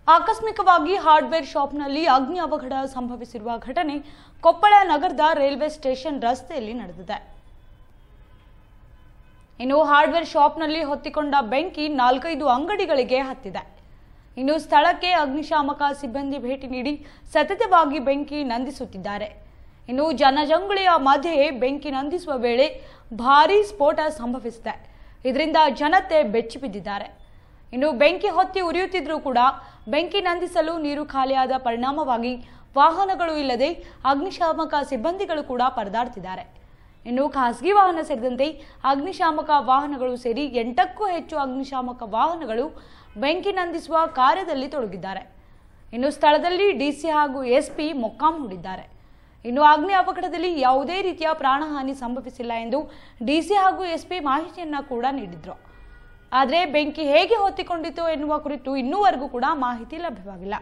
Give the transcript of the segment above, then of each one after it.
ಆಕಸ್ಮಿಕವಾಗಿ ಹಾರ್ಡ್ವೇರ್ ಶಾಪ್ನಲ್ಲಿ ಅಗ್ನಿ ಅವಘಡ ಸಂಭವಿಸಿರುವ ಘಟನೆ ಕೊಪ್ಪಳ ನಗರದ ರೈಲ್ವೆ ಸ್ಟೇಷನ್ ರಸ್ತೆಯಲ್ಲಿ ನಡೆದಿದೆ ಇನ್ನು ಹಾರ್ಡ್ವೇರ್ ಶಾಪ್ನಲ್ಲಿ ಹೊತ್ತಿಕೊಂಡ ಬೆಂಕಿ ನಾಲ್ಕೈದು ಅಂಗಡಿಗಳಿಗೆ ಹತ್ತಿದೆ ಇನ್ನು ಸ್ಥಳಕ್ಕೆ ಅಗ್ನಿಶಾಮಕ ಸಿಬ್ಬಂದಿ ಭೇಟಿ ನೀಡಿ ಸತತವಾಗಿ ಬೆಂಕಿ ನಂದಿಸುತ್ತಿದ್ದಾರೆ ಇನ್ನು ಜನಜಂಗುಳಿಯ ಮಧ್ಯೆ ಬೆಂಕಿ ನಂದಿಸುವ ವೇಳೆ ಭಾರೀ ಸ್ಫೋಟ ಸಂಭವಿಸಿದೆ ಇದರಿಂದ ಜನತೆ ಬೆಚ್ಚಿ ಬಿದ್ದಿದ್ದಾರೆ ಇನ್ನು ಬೆಂಕಿ ಹೊತ್ತಿ ಉರಿಯುತ್ತಿದ್ರೂ ಕೂಡ ಬೆಂಕಿ ನಂದಿಸಲು ನೀರು ಖಾಲಿಯಾದ ಪರಿಣಾಮವಾಗಿ ವಾಹನಗಳು ಇಲ್ಲದೆ ಅಗ್ನಿಶಾಮಕ ಸಿಬ್ಬಂದಿಗಳು ಕೂಡ ಪರದಾಡ್ತಿದ್ದಾರೆ ಇನ್ನು ಖಾಸಗಿ ವಾಹನ ಸೇರಿದಂತೆ ಅಗ್ನಿಶಾಮಕ ವಾಹನಗಳು ಸೇರಿ ಎಂಟಕ್ಕೂ ಹೆಚ್ಚು ಅಗ್ನಿಶಾಮಕ ವಾಹನಗಳು ಬೆಂಕಿ ನಂದಿಸುವ ಕಾರ್ಯದಲ್ಲಿ ತೊಡಗಿದ್ದಾರೆ ಇನ್ನು ಸ್ಥಳದಲ್ಲಿ ಡಿಸಿ ಹಾಗೂ ಎಸ್ಪಿ ಮೊಕ್ಕಾಂ ಹೂಡಿದ್ದಾರೆ ಇನ್ನು ಅಗ್ನಿ ಅವಘಡದಲ್ಲಿ ಯಾವುದೇ ರೀತಿಯ ಪ್ರಾಣಹಾನಿ ಸಂಭವಿಸಿಲ್ಲ ಎಂದು ಡಿಸಿ ಹಾಗೂ ಎಸ್ಪಿ ಮಾಹಿತಿಯನ್ನ ಕೂಡ ನೀಡಿದ್ರು ಆದರೆ ಬೆಂಕಿ ಹೇಗೆ ಹೊತ್ತಿಕೊಂಡಿತು ಎನ್ನುವ ಕುರಿತು ಇನ್ನೂವರೆಗೂ ಕೂಡ ಮಾಹಿತಿ ಲಭ್ಯವಾಗಿಲ್ಲ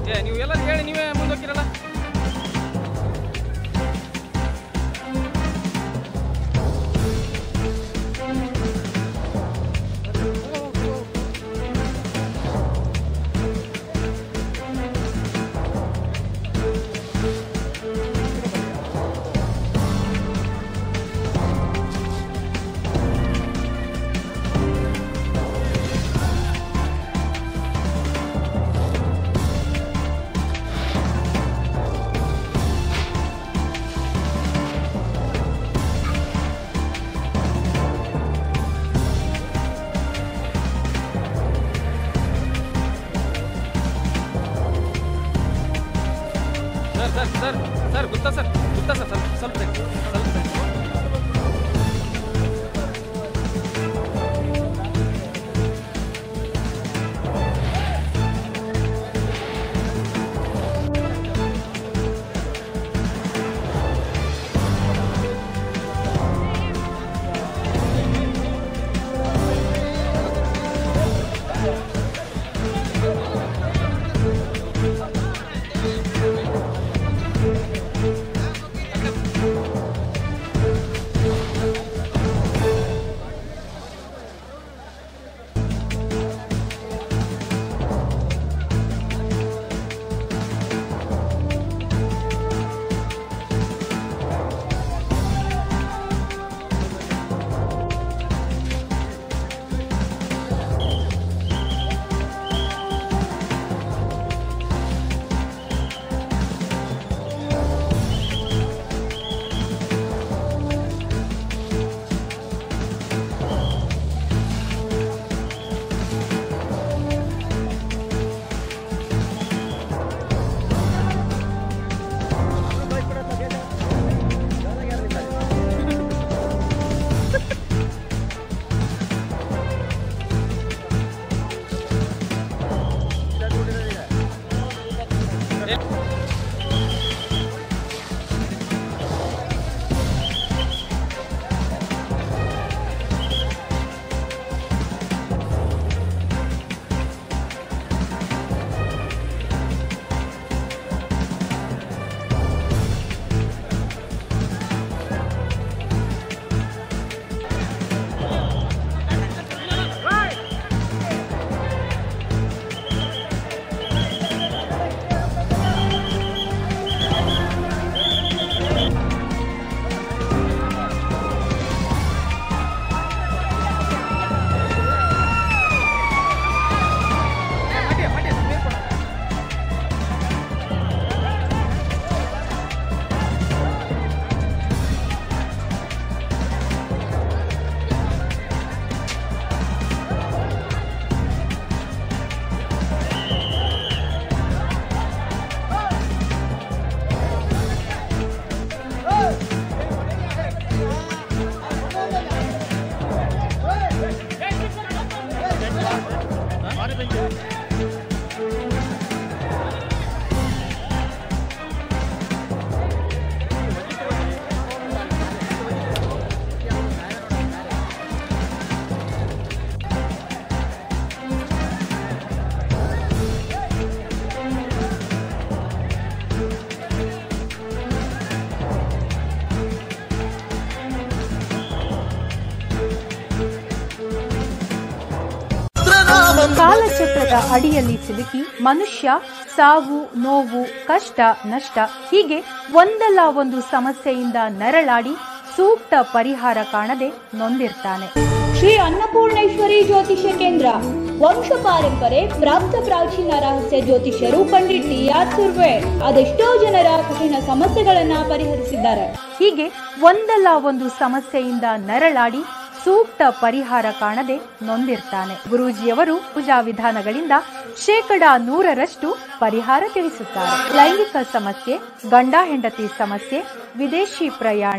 ಏ ನೀವು ಎಲ್ಲ ಹೇಳಿ ನೀವೇ ಮುಂದೋಗಿರಲ್ಲ ಸರ್ ಸರ್ ಸರ್ ಸರ್ ಗೊತ್ತಾ ಸರ್ ಗೊತ್ತಾ ಸರ್ ಸ್ವಲ್ಪ ಸ್ವಲ್ಪ ಸರಿ, ಸ್ವಲ್ಪ ಸರಿ. ಕಾಲಚಕ್ರದ ಅಡಿಯಲ್ಲಿ ಸಿಲುಕಿ ಮನುಷ್ಯ ಸಾವು ನೋವು ಕಷ್ಟ ನಷ್ಟ ಹೀಗೆ ಒಂದಲ್ಲ ಒಂದು ಸಮಸ್ಯೆಯಿಂದ ನರಳಾಡಿ ಸೂಕ್ತ ಪರಿಹಾರ ಕಾಣದೆ ನೊಂದಿರ್ತಾನೆ ಶ್ರೀ ಅನ್ನಪೂರ್ಣೇಶ್ವರಿ ಜ್ಯೋತಿಷ್ಯ ಕೇಂದ್ರ ವಂಶ ಪಾರಂಪರೆ ಪ್ರಾಪ್ತ ಪ್ರಾಚೀನ ರಹಸ್ಯ ಜ್ಯೋತಿಷ್ಯರು ಪಂಡಿತ್ ಟಿ ಆರ್ ಸುರ್ವೆ ಅದೆಷ್ಟೋ ಜನರ ಕಠಿಣ ಸಮಸ್ಯೆಗಳನ್ನ ಪರಿಹರಿಸಿದ್ದಾರೆ ಹೀಗೆ ಒಂದಲ್ಲ ಒಂದು ಸಮಸ್ಯೆಯಿಂದ ನರಳಾಡಿ ಸೂಕ್ತ ಪರಿಹಾರ ಕಾಣದೆ ನೊಂದಿರ್ತಾನೆ ಗುರೂಜಿಯವರು ಪೂಜಾ ವಿಧಾನಗಳಿಂದ ಶೇಕಡ ನೂರರಷ್ಟು ಪರಿಹಾರ ತಿಳಿಸುತ್ತಾರೆ ಲೈಂಗಿಕ ಸಮಸ್ಯೆ ಗಂಡ ಹೆಂಡತಿ ಸಮಸ್ಯೆ ವಿದೇಶಿ ಪ್ರಯಾಣ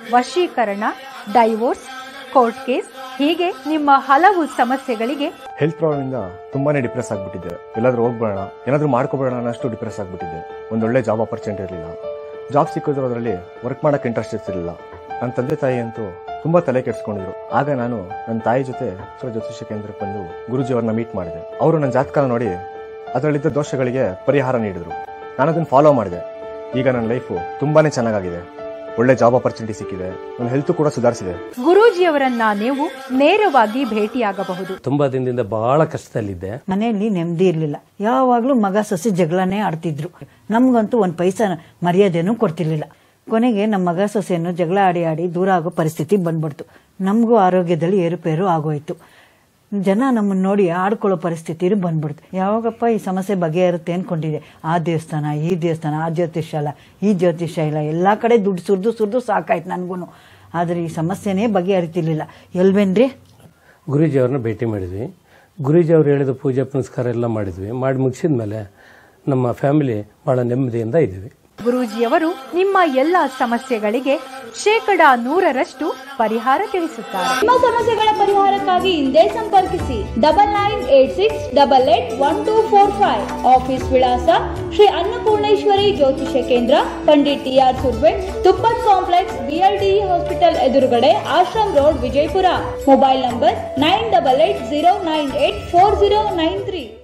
ವಶೀಕರಣ ಡೈವೋರ್ಸ್ ಕೋರ್ಟ್ ಕೇಸ್ ಹೀಗೆ ನಿಮ್ಮ ಹಲವು ಸಮಸ್ಯೆಗಳಿಗೆ ಹೆಲ್ತ್ ಪ್ರಾಬ್ಲಮ್ ಇಂದ ತುಂಬಾನೇ ಡಿಪ್ರೆಸ್ ಆಗ್ಬಿಟ್ಟಿದ್ದೆ ಎಲ್ಲಾದ್ರೂ ಹೋಗ್ಬೇಡ ಏನಾದ್ರೂ ಮಾಡ್ಕೊಬೇಡ ಅನ್ನೋಷ್ಟು ಡಿಪ್ರೆಸ್ ಆಗ್ಬಿಟ್ಟಿದ್ದೆ ಒಂದೊಳ್ಳೆ ಜಾಬ್ ಆಪರ್ಚುನಿಟಿ ಇರಲಿಲ್ಲ ಜಾಬ್ ಸಿಕ್ಕಿದ್ರು ಅದರಲ್ಲಿ ವರ್ಕ್ ಮಾಡಕ್ಕೆ ಇಂಟ್ರೆಸ್ಟ್ ಇರ್ತಿರ್ಲಿಲ್ಲ ನನ್ನ ತಂದೆ ತಾಯಿ ಅಂತೂ ತುಂಬಾ ತಲೆ ಕೆಡಿಸ್ಕೊಂಡಿದ್ರು ಆಗ ನಾನು ನನ್ನ ತಾಯಿ ಜೊತೆ ಈಶ್ವರ ಜ್ಯೋತಿಷ್ಯ ಕೇಂದ್ರಕ್ಕೆ ಬಂದು ಗುರುಜಿ ಅವ್ರನ್ನ ಮೀಟ್ ಮಾಡಿದೆ ಅವರು ನನ್ನ ಜಾತಕ ನೋಡಿ ಅದರಲ್ಲಿದ್ದ ದೋಷಗಳಿಗೆ ಪರಿಹಾರ ನೀಡಿದ್ರು ನಾನು ಅದನ್ನು ಫಾಲೋ ಮಾಡಿದೆ ಈಗ ನನ್ನ ಲೈಫು ತುಂಬಾನೇ ಚೆನ್ನಾಗಿದೆ ಒಳ್ಳೆ ಜಾಬ್ ಆಪರ್ಚುನಿಟಿ ಸಿಕ್ಕಿದೆ ನನ್ನ ಹೆಲ್ತ್ ಕೂಡ ಸುಧಾರಿಸಿದೆ ಗುರೂಜಿಯವರನ್ನ ನೀವು ನೇರವಾಗಿ ಭೇಟಿಯಾಗಬಹುದು ತುಂಬಾ ದಿನದಿಂದ ಬಹಳ ಕಷ್ಟದಲ್ಲಿದ್ದೆ ಮನೆಯಲ್ಲಿ ನೆಮ್ಮದಿ ಇರಲಿಲ್ಲ ಯಾವಾಗಲೂ ಮಗ ಸೊಸೆ ಜಗಳನೇ ಆಡ್ತಿದ್ರು ನಮ್ಗಂತೂ ಒಂದು ಪೈಸಾ ಮರ್ಯಾದೆನೂ ಕೊಡ್ತಿರ್ಲಿಲ್ಲ ಕೊನೆಗೆ ನಮ್ಮ ಮಗ ಸೊಸೆಯನ್ನು ಜಗಳ ಆಡಿ ಆಡಿ ದೂರ ಆಗೋ ಪರಿಸ್ಥಿತಿ ಬಂದ್ಬಿಡ್ತು ನಮಗೂ ಆರೋಗ್ಯದಲ್ಲಿ ಏರುಪೇರು ಆಗೋಯ್ತು ಜನ ನಮ್ಮನ್ನ ನೋಡಿ ಆಡ್ಕೊಳ್ಳೋ ಪರಿಸ್ಥಿತಿ ಬಂದ್ಬಿಡ್ತು ಯಾವಾಗಪ್ಪ ಈ ಸಮಸ್ಯೆ ಬಗೆಹರುತ್ತೆ ಅನ್ಕೊಂಡಿದೆ ಆ ದೇವಸ್ಥಾನ ಈ ದೇವಸ್ಥಾನ ಆ ಜ್ಯೋತಿಷ್ಯಾಲ ಈ ಜ್ಯೋತಿಷ್ಯ ಇಲ್ಲ ಎಲ್ಲ ಕಡೆ ದುಡ್ಡು ಸುರಿದು ಸುರಿದು ಸಾಕಾಯ್ತು ನನಗೂ ಆದರೆ ಈ ಸಮಸ್ಯೆನೇ ಬಗೆಹರಿತಿರ್ಲಿಲ್ಲ ಎಲ್ವೇನ್ರಿ ಗುರೂಜಿ ಅವ್ರನ್ನ ಭೇಟಿ ಮಾಡಿದ್ವಿ ಗುರೂಜಿ ಅವ್ರು ಹೇಳಿದ ಪೂಜೆ ಪುನಸ್ಕಾರ ಎಲ್ಲ ಮಾಡಿದ್ವಿ ಮಾಡಿ ಮುಗಿಸಿದ ಮೇಲೆ ನಮ್ಮ ಫ್ಯಾಮಿಲಿ ಬಹಳ ನೆಮ್ಮದಿಯಿಂದ ಇದ್ವಿ ಗುರೂಜಿಯವರು ನಿಮ್ಮ ಎಲ್ಲ ಸಮಸ್ಯೆಗಳಿಗೆ ಶೇಕಡ ನೂರರಷ್ಟು ಪರಿಹಾರ ತಿಳಿಸುತ್ತಾರೆ ನಿಮ್ಮ ಸಮಸ್ಯೆಗಳ ಪರಿಹಾರಕ್ಕಾಗಿ ಹಿಂದೆ ಸಂಪರ್ಕಿಸಿ double nine eight six double eight one two four five office ವಿಳಾಸ ಶ್ರೀ ಅನ್ನಪೂರ್ಣೇಶ್ವರಿ ಜ್ಯೋತಿಷ್ಯ ಕೇಂದ್ರ Pandit T R Surve Tuppat complex BLDE hospital ಎದುರುಗಡೆ Ashram road Vijayapura mobile number nine double eight zero nine eight four zero nine three